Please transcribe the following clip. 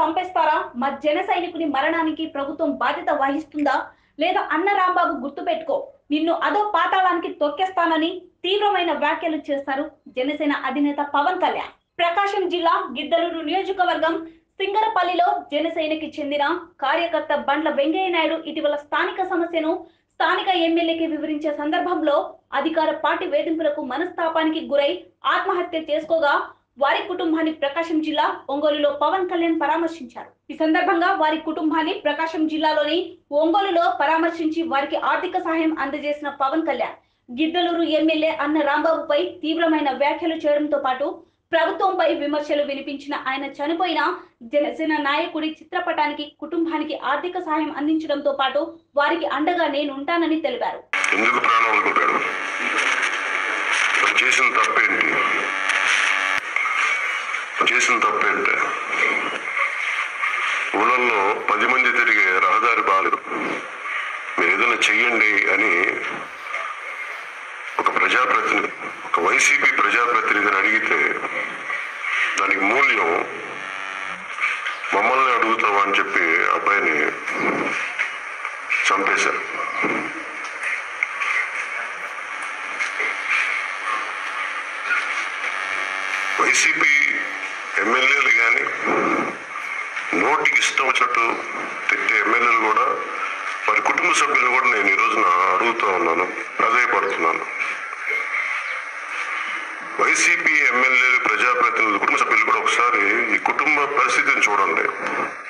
చంపేస్తారా మా జన సైనికుని మరణానికి ప్రభుత్వం బాధ్యత వహిస్తుందా లేదా అన్న రాంబాబు గుర్తుపెట్టుకో నిన్ను అదో పాతాళానికి తొక్కేస్తానని తీవ్రమైన వ్యాఖ్యలు చేస్తారు జనసేన అధినేత పవన్ కళ్యాణ్ ప్రకాశం జిల్లా గిద్దలూరు నియోజకవర్గం సింగరపల్లిలో జనసేనకి చెందిన కార్యకర్త బండ్ల వెంకయ్య నాయుడు ఇటీవల స్థానిక సమస్యను స్థానిక ఎమ్మెల్యేకి వివరించే సందర్భంలో అధికార పార్టీ వేధింపులకు మనస్తాపానికి గురై ఆత్మహత్య చేసుకోగా వారి కుటుంబాన్ని ప్రకాశం జిల్లా ఒంగోలులో పవన్ కళ్యాణ్ పరామర్శించారు ఈ సందర్భంగా వారి కుటుంబాన్ని ప్రకాశం జిల్లాలోని ఒంగోలులో పరామర్శించి వారికి ఆర్థిక సహాయం అందజేసిన పవన్ కళ్యాణ్ గిద్దలూరు ఎమ్మెల్యే అన్న రాంబాబుపై తీవ్రమైన వ్యాఖ్యలు చేయడంతో పాటు ప్రభుత్వంపై విమర్శలు వినిపించిన ఆయన చనిపోయిన జనసేన నాయకుడి చిత్రపటానికి కుటుంబానికి ఆర్థిక సహాయం అందించడంతో పాటు వారికి అండగా నేను ఉంటానని తెలిపారు ఎందుకు ప్రాణం వదులుకుంటాడు మరి చేసిన తప్పేంటి చేసిన తప్పేంటి ఊళ్ళల్లో పది మంది తిరిగే రహదారి బాలేదు మీరు ఏదైనా చెయ్యండి అని ఒక ప్రజాప్రతినిధి ఒక వైసీపీ ప్రజాప్రతినిధిని అడిగితే దానికి మూల్యం మమ్మల్ని అడుగుతావా అని చెప్పి అబ్బాయిని చంపేశారు వైసీపీ ఎమ్మెల్యేలు కానీ నోటికి ఇష్టం వచ్చినట్టు తిట్టే ఎమ్మెల్యేలు కూడా వారి కుటుంబ సభ్యులు కూడా నేను ఈ రోజున అడుగుతూ ఉన్నాను ప్రాధాయపడుతున్నాను వైసీపీ ఎమ్మెల్యేలు ప్రజాప్రతినిధులు కుటుంబ సభ్యులు కూడా ఒకసారి ఈ కుటుంబ పరిస్థితిని చూడండి